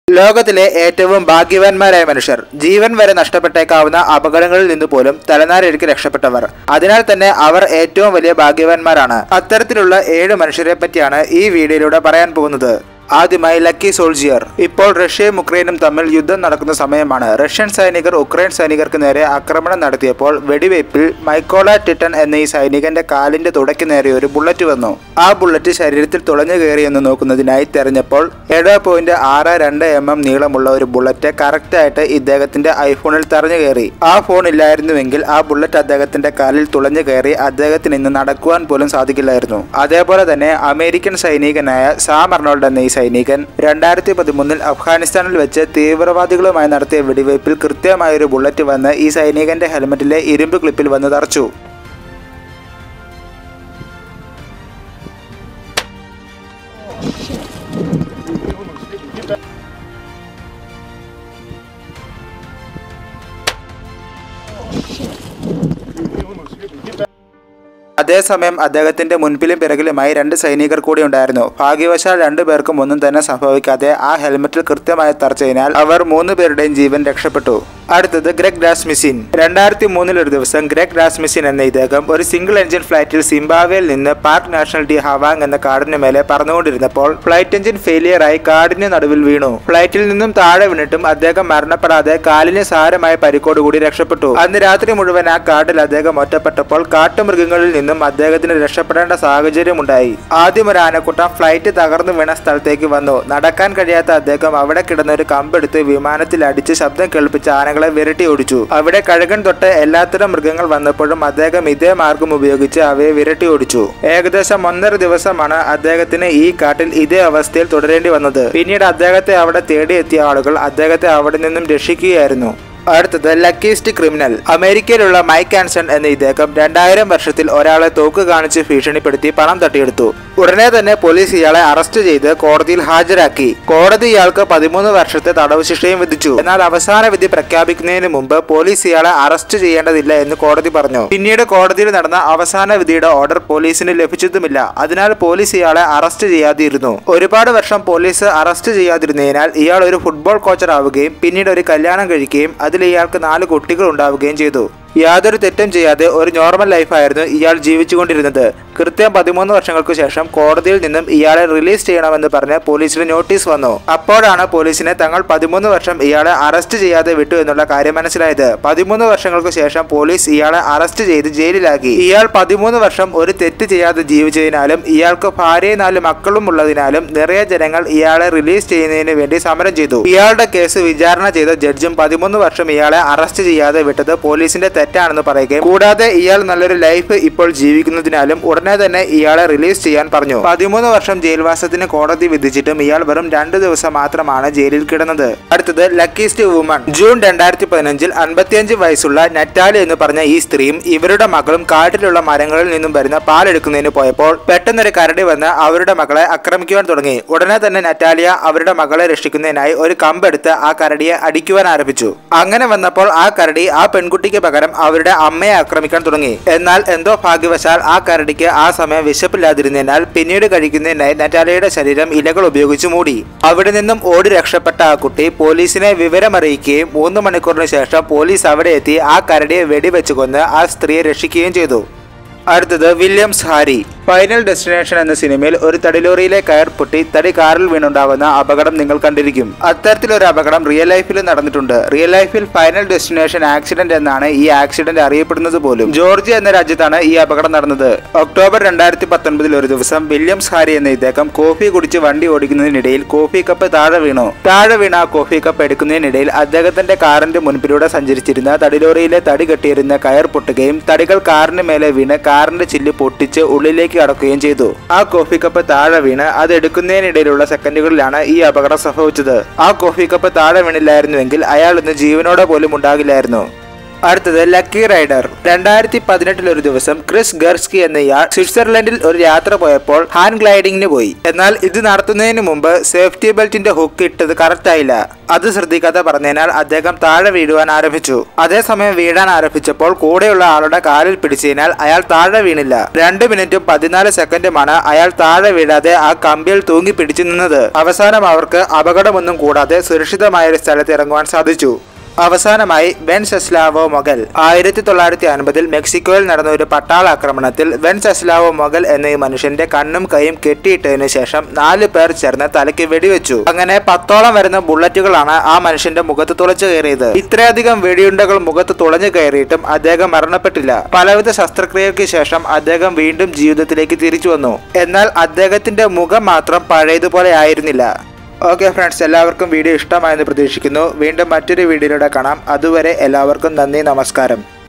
ലോകത്തിലെ ഏറ്റവും ഭാഗ്യവാന്മാരായ മനുഷ്യർ ജീവൻ വരെ നഷ്ടപ്പെട്ടേക്കാവുന്ന അപകടങ്ങളിൽ നിന്ന് പോലും തലനാരിഴയ്ക്ക് രക്ഷപ്പെട്ടവർ അതിനാൽ തന്നെ അവർ ഏറ്റവും വലിയ ഭാഗ്യവാന്മാരാണ് അത്തരത്തിലുള്ള ഏഴ് മനുഷ്യരെ പറ്റിയാണ് ഈ വീഡിയോയിലൂടെ പറയാൻ പോകുന്നത് ആദ്യമായി ലക്കി സോൾജിയർ ഇപ്പോൾ റഷ്യയും ഉക്രൈനും തമ്മിൽ യുദ്ധം നടക്കുന്ന സമയമാണ് റഷ്യൻ സൈനികർ ഉക്രൈൻ സൈനികർക്ക് നേരെ ആക്രമണം നടത്തിയപ്പോൾ വെടിവയ്പിൽ മൈക്കോള ടിറ്റൻ എന്ന ഈ സൈനികന്റെ കാലിന്റെ തുടയ്ക്ക് നേരെ ഒരു ബുള്ളറ്റ് വന്നു ആ ബുള്ളറ്റ് ശരീരത്തിൽ തുളഞ്ഞു കയറിയെന്ന് നോക്കുന്നതിനായി തെരഞ്ഞപ്പോൾ ഏഴ് പോയിന്റ് ആറ് രണ്ട് എം എം നീളമുള്ള ഒരു ബുള്ളറ്റ് കറക്റ്റായിട്ട് ഇദ്ദേഹത്തിന്റെ ഐഫോണിൽ തറഞ്ഞു കയറി ആ ഫോൺ ഇല്ലായിരുന്നുവെങ്കിൽ ആ ബുള്ളറ്റ് അദ്ദേഹത്തിന്റെ കാലിൽ തുളഞ്ഞു കയറി അദ്ദേഹത്തിന് ഇന്ന് നടക്കുവാൻ പോലും സാധിക്കില്ലായിരുന്നു അതേപോലെ തന്നെ അമേരിക്കൻ സൈനികനായ സാം അർണോൾഡ് എന്ന ഈ സൈനികൻ രണ്ടായിരത്തി പതിമൂന്നിൽ അഫ്ഗാനിസ്ഥാനിൽ വെച്ച് തീവ്രവാദികളുമായി നടത്തിയ വെടിവയ്പിൽ കൃത്യമായ ഒരു ബുള്ളറ്റ് വന്ന് ഈ സൈനികന്റെ ഹെൽമെറ്റിലെ ഇരുമ്പ് ക്ലിപ്പിൽ വന്ന് തറച്ചു അതേസമയം അദ്ദേഹത്തിന്റെ മുൻപിലും പിറകിലുമായി രണ്ട് സൈനികർ കൂടി ഉണ്ടായിരുന്നു ഭാഗ്യവശാൽ രണ്ടുപേർക്കും ഒന്നും തന്നെ സംഭവിക്കാതെ ആ ഹെൽമെറ്റിൽ കൃത്യമായി തറച്ചതിനാൽ അവർ മൂന്ന് പേരുടെയും ജീവൻ രക്ഷപ്പെട്ടു അടുത്തത് ഗ്രെഗ് ഡാസ്മിസിൻ രണ്ടായിരത്തി മൂന്നിൽ ഒരു ദിവസം ഗ്രെഗ് ഡാസ്മിസിൻ എന്ന ഇദ്ദേഹം ഒരു സിംഗിൾ എഞ്ചിൻ ഫ്ലൈറ്റിൽ സിംബാബ്വേയിൽ നിന്ന് പാർക്ക് നാഷണൽ ഡി ഹവാങ് എന്ന കാടിന് മേലെ പറന്നുകൊണ്ടിരുന്നപ്പോൾ ഫ്ലൈറ്റ് എഞ്ചിൻ ഫെയിലിയർ ആയി കാടിന് നടുവിൽ വീണു ഫ്ലൈറ്റിൽ നിന്നും താഴെ വീണിട്ടും അദ്ദേഹം മരണപ്പെടാതെ കാലിന് സാരമായ പരിക്കോടുകൂടി രക്ഷപ്പെട്ടു അന്ന് രാത്രി മുഴുവൻ ആ കാട്ടിൽ അദ്ദേഹം ഒറ്റപ്പെട്ടപ്പോൾ കാട്ടുമൃഗങ്ങളിൽ നിന്നും അദ്ദേഹത്തിന് രക്ഷപ്പെടേണ്ട സാഹചര്യമുണ്ടായി ആദ്യം ഒരു ആനക്കൂട്ടം ഫ്ലൈറ്റ് തകർന്നു വീണ സ്ഥലത്തേക്ക് വന്നു നടക്കാൻ കഴിയാത്ത അദ്ദേഹം അവിടെ കിടന്ന ഒരു കമ്പെടുത്ത് വിമാനത്തിൽ അടിച്ച് ശബ്ദം കേൾപ്പിച്ച ആനകളെ വിരട്ടി ഓടിച്ചു അവിടെ കഴുകൻ തൊട്ട് എല്ലാത്തരം മൃഗങ്ങൾ വന്നപ്പോഴും അദ്ദേഹം ഇതേ മാർഗം ഉപയോഗിച്ച് അവയെ വിരട്ടി ഓടിച്ചു ഏകദേശം ഒന്നര ദിവസമാണ് അദ്ദേഹത്തിന് ഈ കാട്ടിൽ ഇതേ അവസ്ഥയിൽ തുടരേണ്ടി വന്നത് പിന്നീട് അദ്ദേഹത്തെ അവിടെ തേടിയെത്തിയ ആളുകൾ അദ്ദേഹത്തെ അവിടെ നിന്നും രക്ഷിക്കുകയായിരുന്നു അടുത്തത് ലക്കീസ്റ്റ് ക്രിമിനൽ അമേരിക്കയിലുള്ള മൈക്ക് ആൻസൺ എന്ന ഇദ്ദേഹം രണ്ടായിരം വർഷത്തിൽ ഒരാളെ തോക്ക് കാണിച്ച് ഭീഷണിപ്പെടുത്തി പണം തട്ടിയെടുത്തു ഉടനെ തന്നെ പോലീസ് ഇയാളെ അറസ്റ്റ് ചെയ്ത് കോടതിയിൽ ഹാജരാക്കി കോടതി ഇയാൾക്ക് പതിമൂന്ന് വർഷത്തെ തടവ് ശിക്ഷയും വിധിച്ചു എന്നാൽ അവസാന വിധി പ്രഖ്യാപിക്കുന്നതിന് മുമ്പ് പോലീസ് ഇയാളെ അറസ്റ്റ് ചെയ്യേണ്ടതില്ല എന്ന് കോടതി പറഞ്ഞു പിന്നീട് കോടതിയിൽ നടന്ന അവസാന വിധിയുടെ ഓർഡർ പോലീസിന് ലഭിച്ചതുമില്ല അതിനാൽ പോലീസ് ഇയാളെ അറസ്റ്റ് ചെയ്യാതിരുന്നു ഒരുപാട് വർഷം പോലീസ് അറസ്റ്റ് ചെയ്യാതിരുന്നതിനാൽ ഇയാൾ ഒരു ഫുട്ബോൾ കോച്ചർ ആവുകയും പിന്നീട് ഒരു കല്യാണം കഴിക്കുകയും അതിൽ ഇയാൾക്ക് നാല് കുട്ടികൾ ഉണ്ടാവുകയും ചെയ്തു യാതൊരു തെറ്റും ചെയ്യാതെ ഒരു നോർമൽ ലൈഫായിരുന്നു ഇയാൾ ജീവിച്ചുകൊണ്ടിരുന്നത് കൃത്യം പതിമൂന്ന് വർഷങ്ങൾക്ക് ശേഷം കോടതിയിൽ നിന്നും ഇയാളെ റിലീസ് ചെയ്യണമെന്ന് പറഞ്ഞ് പോലീസിന് നോട്ടീസ് വന്നു അപ്പോഴാണ് പോലീസിനെ തങ്ങൾ പതിമൂന്ന് വർഷം ഇയാളെ അറസ്റ്റ് ചെയ്യാതെ വിട്ടു എന്നുള്ള കാര്യം മനസ്സിലായത് പതിമൂന്ന് വർഷങ്ങൾക്ക് ശേഷം പോലീസ് ഇയാളെ അറസ്റ്റ് ചെയ്ത് ജയിലിലാക്കി ഇയാൾ പതിമൂന്ന് വർഷം ഒരു തെറ്റ് ചെയ്യാതെ ജീവിച്ചതിനാലും ഇയാൾക്ക് ഭാര്യയും നാല് മക്കളും ഉള്ളതിനാലും നിറയെ ജനങ്ങൾ ഇയാളെ റിലീസ് ചെയ്യുന്നതിന് വേണ്ടി സമരം ചെയ്തു ഇയാളുടെ കേസ് വിചാരണ ചെയ്ത ജഡ്ജും പതിമൂന്ന് വർഷം ഇയാളെ അറസ്റ്റ് ചെയ്യാതെ വിട്ടത് പോലീസിന്റെ തെറ്റാണെന്ന് പറയുകയും കൂടാതെ ഇയാൾ നല്ലൊരു ലൈഫ് ഇപ്പോൾ ജീവിക്കുന്നതിനാലും ഉടനെ തന്നെ ഇയാളെ റിലീസ് ചെയ്യാൻ പറഞ്ഞു പതിമൂന്ന് വർഷം ജയിൽവാസത്തിന് കോടതി വിധിച്ചിട്ടും ഇയാൾ വെറും രണ്ട് ദിവസം മാത്രമാണ് ജയിലിൽ കിടന്നത് അടുത്തത് ലക്കീസ്റ്റ് വുമൺ ജൂൺ രണ്ടായിരത്തി പതിനഞ്ചിൽ അൻപത്തിയഞ്ച് വയസ്സുള്ള നറ്റാലി എന്ന് പറഞ്ഞ ഈ സ്ത്രീയും ഇവരുടെ മകളും കാട്ടിലുള്ള മരങ്ങളിൽ നിന്നും വരുന്ന പാലെടുക്കുന്നതിന് പോയപ്പോൾ പെട്ടെന്നൊരു കരടി വന്ന് അവരുടെ മകളെ ആക്രമിക്കുവാൻ തുടങ്ങി ഉടനെ തന്നെ നറ്റാലിയ അവരുടെ മകളെ രക്ഷിക്കുന്നതിനായി ഒരു കമ്പെടുത്ത് ആ കരടിയെ അടിക്കുവാൻ ആരംഭിച്ചു അങ്ങനെ വന്നപ്പോൾ ആ കരടി ആ പെൺകുട്ടിക്ക് പകരം അവരുടെ അമ്മയെ ആക്രമിക്കാൻ തുടങ്ങി എന്നാൽ എന്തോ ഭാഗ്യവശാൽ ആ കരടിക്ക് ആ സമയം വിശപ്പില്ലാതിരുന്നതിനാൽ പിന്നീട് കഴിക്കുന്നതിനായി നറ്റാലിയുടെ ശരീരം ഇലകൾ ഉപയോഗിച്ച് മൂടി അവിടെ നിന്നും ഓടി രക്ഷപ്പെട്ട ആ കുട്ടി പോലീസിനെ വിവരമറിയിക്കുകയും മൂന്ന് മണിക്കൂറിന് ശേഷം പോലീസ് അവിടെ എത്തി ആ കരടിയെ വെടിവെച്ച് കൊന്ന് ആ സ്ത്രീയെ രക്ഷിക്കുകയും ചെയ്തു അടുത്തത് വില്യംസ് ഹാരി ഫൈനൽ ഡെസ്റ്റിനേഷൻ എന്ന സിനിമയിൽ ഒരു തടിലോറിയിലെ കയർ പൊട്ടി തടി കാറിൽ വീണുണ്ടാവുന്ന അപകടം നിങ്ങൾ കണ്ടിരിക്കും അത്തരത്തിലൊരു അപകടം റിയൽ ലൈഫിൽ നടന്നിട്ടുണ്ട് റിയൽ ലൈഫിൽ ഫൈനൽ ഡെസ്റ്റിനേഷൻ ആക്സിഡന്റ് എന്നാണ് ഈ ആക്സിഡന്റ് അറിയപ്പെടുന്നത് പോലും ജോർജിയ എന്ന രാജ്യത്താണ് ഈ അപകടം നടന്നത് ഒക്ടോബർ രണ്ടായിരത്തി പത്തൊൻപതിൽ ഒരു ദിവസം വില്യംസ് ഹാരി എന്ന ഇദ്ദേഹം കോഫി കുടിച്ച് വണ്ടി ഓടിക്കുന്നതിനിടയിൽ കോഫി കപ്പ് താഴെ വീണു താഴെ വീണ ആ കോഫി കപ്പ് എടുക്കുന്നതിനിടയിൽ അദ്ദേഹത്തിന്റെ കാറിന്റെ മുൻപിലൂടെ സഞ്ചരിച്ചിരുന്ന തടിലോറിയിലെ തടി കെട്ടിയിരുന്ന കയർ പൊട്ടുകയും തടികൾ കാറിന് മേലെ വീണ് കാറിന്റെ ചില്ല് പൊട്ടിച്ച് ഉള്ളിലേക്ക് കടക്കുകയും ചെയ്തു ആ കോഫി കപ്പ് താഴെ വീണ് അത് എടുക്കുന്നതിനിടയിലുള്ള സെക്കൻഡുകളിലാണ് ഈ അപകടം സംഭവിച്ചത് ആ കോഫി കപ്പ് താഴെ വീണില്ലായിരുന്നുവെങ്കിൽ അയാൾ ഇന്ന് ജീവനോടെ പോലും ഉണ്ടാകില്ലായിരുന്നു അടുത്തത് ലക്കി റൈഡർ രണ്ടായിരത്തി പതിനെട്ടിൽ ഒരു ദിവസം ക്രിസ് ഗർസ്കി എന്നയാൾ സ്വിറ്റ്സർലൻഡിൽ ഒരു യാത്ര പോയപ്പോൾ ഹാൻഡ് ഗ്ലൈഡിങ്ങിന് പോയി എന്നാൽ ഇത് നടത്തുന്നതിന് മുമ്പ് സേഫ്റ്റി ബെൽറ്റിന്റെ ഹുക്ക് ഇട്ടത് കറക്റ്റ് ആയില്ല അത് ശ്രദ്ധിക്കാതെ പറഞ്ഞതിനാൽ അദ്ദേഹം താഴെ വീഴുവാൻ ആരംഭിച്ചു അതേസമയം വീഴാൻ ആരംഭിച്ചപ്പോൾ കൂടെയുള്ള ആളുടെ കാലിൽ പിടിച്ചതിനാൽ അയാൾ താഴെ വീണില്ല രണ്ട് മിനിറ്റും പതിനാല് സെക്കൻഡുമാണ് അയാൾ താഴെ വീഴാതെ ആ കമ്പിയിൽ തൂങ്ങി പിടിച്ചു നിന്നത് അവസാനം അവർക്ക് അപകടമൊന്നും കൂടാതെ സുരക്ഷിതമായ ഒരു സ്ഥലത്ത് ഇറങ്ങുവാൻ സാധിച്ചു അവസാനമായി വെൻ സെസ്ലാവോ മൊഗൽ ആയിരത്തി തൊള്ളായിരത്തി അൻപതിൽ മെക്സിക്കോയിൽ നടന്ന ഒരു പട്ടാള ആക്രമണത്തിൽ വെൻ സെസ്ലാവോ മൊഗൽ എന്ന ഈ മനുഷ്യന്റെ കണ്ണും കൈയും കെട്ടിയിട്ടതിനു ശേഷം നാല് പേർ ചേർന്ന് തലയ്ക്ക് വെടിവെച്ചു അങ്ങനെ പത്തോളം വരുന്ന ബുള്ളറ്റുകളാണ് ആ മനുഷ്യന്റെ മുഖത്ത് തുളച്ചു കയറിയത് ഇത്രയധികം വെടിയുണ്ടകൾ മുഖത്ത് തുളഞ്ഞു കയറിയിട്ടും അദ്ദേഹം മരണപ്പെട്ടില്ല പലവിധ ശസ്ത്രക്രിയകൾക്ക് ശേഷം അദ്ദേഹം വീണ്ടും ജീവിതത്തിലേക്ക് തിരിച്ചു വന്നു എന്നാൽ അദ്ദേഹത്തിന്റെ മുഖം മാത്രം പഴയതുപോലെ ആയിരുന്നില്ല ഓക്കെ ഫ്രണ്ട്സ് എല്ലാവർക്കും വീഡിയോ ഇഷ്ടമായെന്ന് പ്രതീക്ഷിക്കുന്നു വീണ്ടും മറ്റൊരു വീഡിയോയിലൂടെ കാണാം അതുവരെ എല്ലാവർക്കും നന്ദി നമസ്കാരം